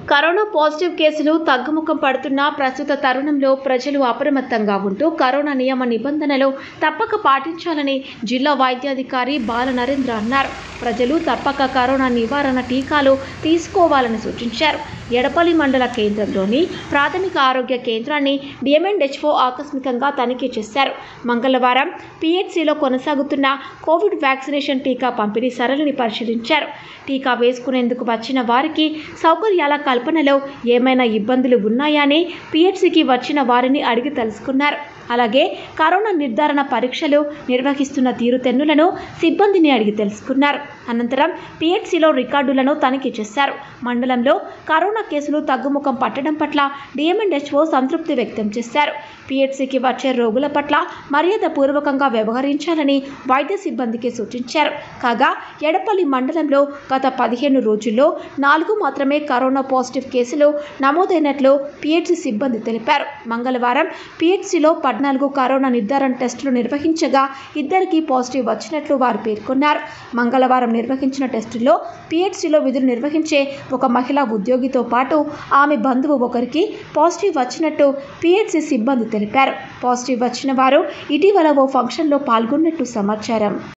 corona positive కేసులు తగ్గుముఖం పడుతున్న ప్రస్తుత తరుణంలో ప్రజలు అప్రమత్తంగా ఉంటూ కరోనా నియమ నిబంధనలు తప్పక పాటించాలని జిల్లా వైద్యాధికారి బాల నరేంద్ర అన్నారు ప్రజలు తప్పక కరోనా నివారణ టీకాలు తీసుకోవాలని సూచించారు ఎడపల్లి మండల కేంద్రంలోని ప్రాథమిక ఆరోగ్య కేంద్రాన్ని డిఎంఎన్హెచ్ఓ ఆకస్మికంగా తనిఖీ చేశారు మంగళవారం పిహెచ్సిలో కొనసాగుతున్న కోవిడ్ వ్యాక్సినేషన్ టీకా పంపిణీ సరళిని పరిశీలించారు టీకా వేసుకునేందుకు వచ్చిన వారికి సౌకర్యాల కల్పనలో ఏమైనా ఇబ్బందులు ఉన్నాయని పిహెచ్సికి వచ్చిన వారిని అడిగి తెలుసుకున్నారు అలాగే కరోనా నిర్ధారణ పరీక్షలు నిర్వహిస్తున్న తీరుతెన్నులను సిబ్బందిని అడిగి తెలుసుకున్నారు అనంతరం పిహెచ్సిలో రికార్డులను తనిఖీ చేశారు మండలంలో కరోనా కేసులు తగ్గుముఖం పట్టడం పట్ల డిఎంఎన్హెచ్ఓ సంతృప్తి వ్యక్తం చేశారు పిహెచ్సికి వచ్చే రోగుల పట్ల మర్యాదపూర్వకంగా వ్యవహరించాలని వైద్య సిబ్బందికి సూచించారు కాగా ఎడపల్లి మండలంలో గత పదిహేను రోజుల్లో నాలుగు మాత్రమే కరోనా పాజిటివ్ కేసులు నమోదైనట్లు పిహెచ్సి సిబ్బంది తెలిపారు మంగళవారం పిహెచ్సిలో పద్నాలుగు కరోనా నిర్ధారణ టెస్టులు నిర్వహించగా ఇద్దరికి పాజిటివ్ వచ్చినట్లు వారు పేర్కొన్నారు మంగళవారం నిర్వహించిన టెస్టుల్లో పిహెచ్సిలో విధులు నిర్వహించే ఒక మహిళా ఉద్యోగితో పాటు ఆమె బంధువు ఒకరికి పాజిటివ్ వచ్చినట్టు పిహెచ్సి సిబ్బంది తెలిపారు పాజిటివ్ వచ్చిన వారు ఇటీవల ఓ ఫంక్షన్లో పాల్గొన్నట్టు సమాచారం